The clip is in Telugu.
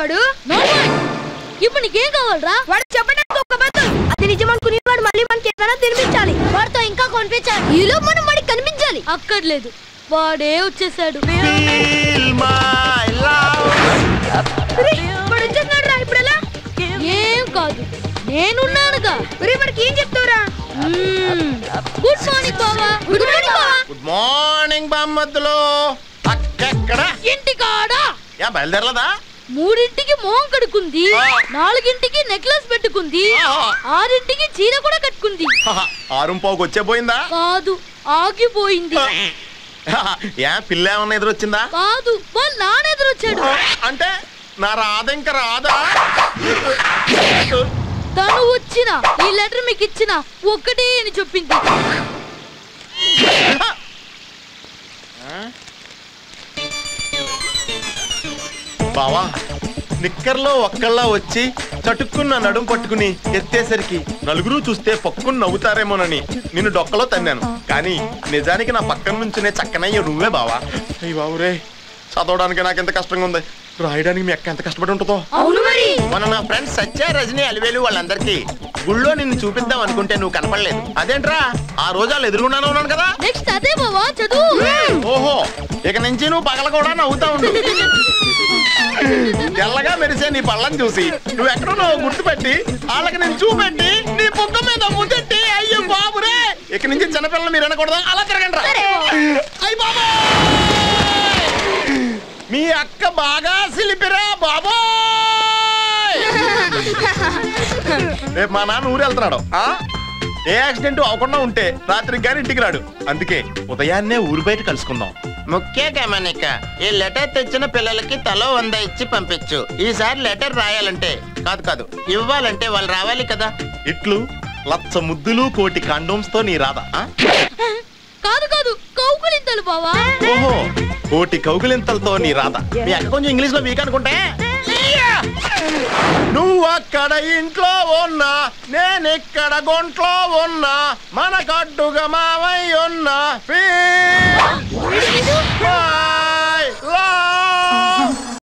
వాడు నోర్మల్. ఇప్పుడు నీకేం కావాలరా వాడు చెప్పడానికి ఒక బద్దు అది నిజమనుకుని వాడు మళ్ళీ మనకి ఏదైనా తినిపించాలి వాడితో ఇంకా కొనిపించాలి ఈలో మనం వాడికి కనిపించాలి అక్కర్లేదు వాడే వచ్చేసాడు Feel my love. రే, వాడు వచ్చేస్తున్నాడు రా ఇప్పుడు ఎలా ఏం కాదు నేనున్నానుగా రే వాడికి ఏం చెప్తావురా గుడ్ మార్నింగ్ బావా గుడ్ మార్నింగ్ బావా గుడ్ మార్నింగ్ బామ్మద్దులు అక్కడ ఇంటి కాడా యా బయలుదేరలేదా మూడింటికి మోహం కడుకుంది ఆ. నాలుగింటికి నెక్లెస్ పెట్టుకుంది ఆ. ఆరింటికి చీర కూడా కట్టుకుంది ఆరుం పావుకు వచ్చే పోయిందా కాదు ఆగిపోయింది యా పిల్ల ఏమన్నా ఎదురొచ్చిందా కాదు వాళ్ళ నాన్న ఎదురొచ్చాడు అంటే నా రాధ ఇంకా రాదా తను వచ్చిన ఈ లెటర్ మీకు ఇచ్చిన ఒక్కటే అని చెప్పింది బావా నిక్కర్లో ఒక్కళ్ళా వచ్చి చటుక్కున్న నడుం పట్టుకుని ఎత్తేసరికి నలుగురు చూస్తే పక్కుని నవ్వుతారేమోనని నిన్ను డొక్కలో తన్నాను కానీ నిజానికి నా పక్కన నుంచునే చక్కనయ్య నువ్వే బావా అయ్యి బావు రే చదవడానికి నాకు ఎంత కష్టంగా ఉంది రాయడానికి మీ అక్క ఎంత కష్టపడి ఉంటుందో అవును మరి మన నా ఫ్రెండ్స్ సత్య రజని అలివేలు వాళ్ళందరికీ గుళ్ళో నిన్ను చూపిద్దాం అనుకుంటే నువ్వు కనపడలేదు అదేంట్రా ఆ రోజు వాళ్ళు ఎదురుగున్నాను ఉన్నాను కదా నెక్స్ట్ అదే బావా చదువు ఓహో ఇక నుంచి నువ్వు పగల కూడా నవ్వుతా ఉండు తెల్లగా మెరిసే నీ పళ్ళని చూసి నువ్వు ఎక్కడున్నావు గుర్తుపెట్టి వాళ్ళకి నేను చూపెట్టి నీ బుగ్గ మీద ముద్దెట్టి అయ్యో బాబురే ఇక నుంచి చిన్నపిల్లలు మీరు అనకూడదు అలా తిరగండి రా. అయ్ బాబా మీ అక్క బాగా సిలిపిరా బాబోయ్ రేపు మా నాన్న ఊరు వెళ్తున్నాడు ఆ? ఏ యాక్సిడెంట్ అవ్వకుండా ఉంటే రాత్రికి గాని ఇంటికి రాడు అందుకే ఉదయాన్నే ఊరు బయట కలుసుకుందాం ముఖ్య గమనిక ఈ లెటర్ తెచ్చిన పిల్లలకి తలో వంద ఇచ్చి పంపించు ఈసారి లెటర్ రాయాలంటే కాదు కాదు ఇవ్వాలంటే వాళ్ళు రావాలి కదా ఇట్లు లచ్చ ముద్దులు కోటి కాండోమ్స్ తో నీ రాదా ఆ? కాదు కాదు కౌకులింతలు బావా ఓహో కోటి కౌగులింతలతో నీ రాత మీ అక్క కొంచెం ఇంగ్లీష్ లో వీక్ అనుకుంటే నువ్వు అక్కడ ఇంట్లో ఉన్నా నేను ఇక్కడ గుంట్లో ఉన్నా మన కట్టుగా మావై ఉన్నా Feel my love.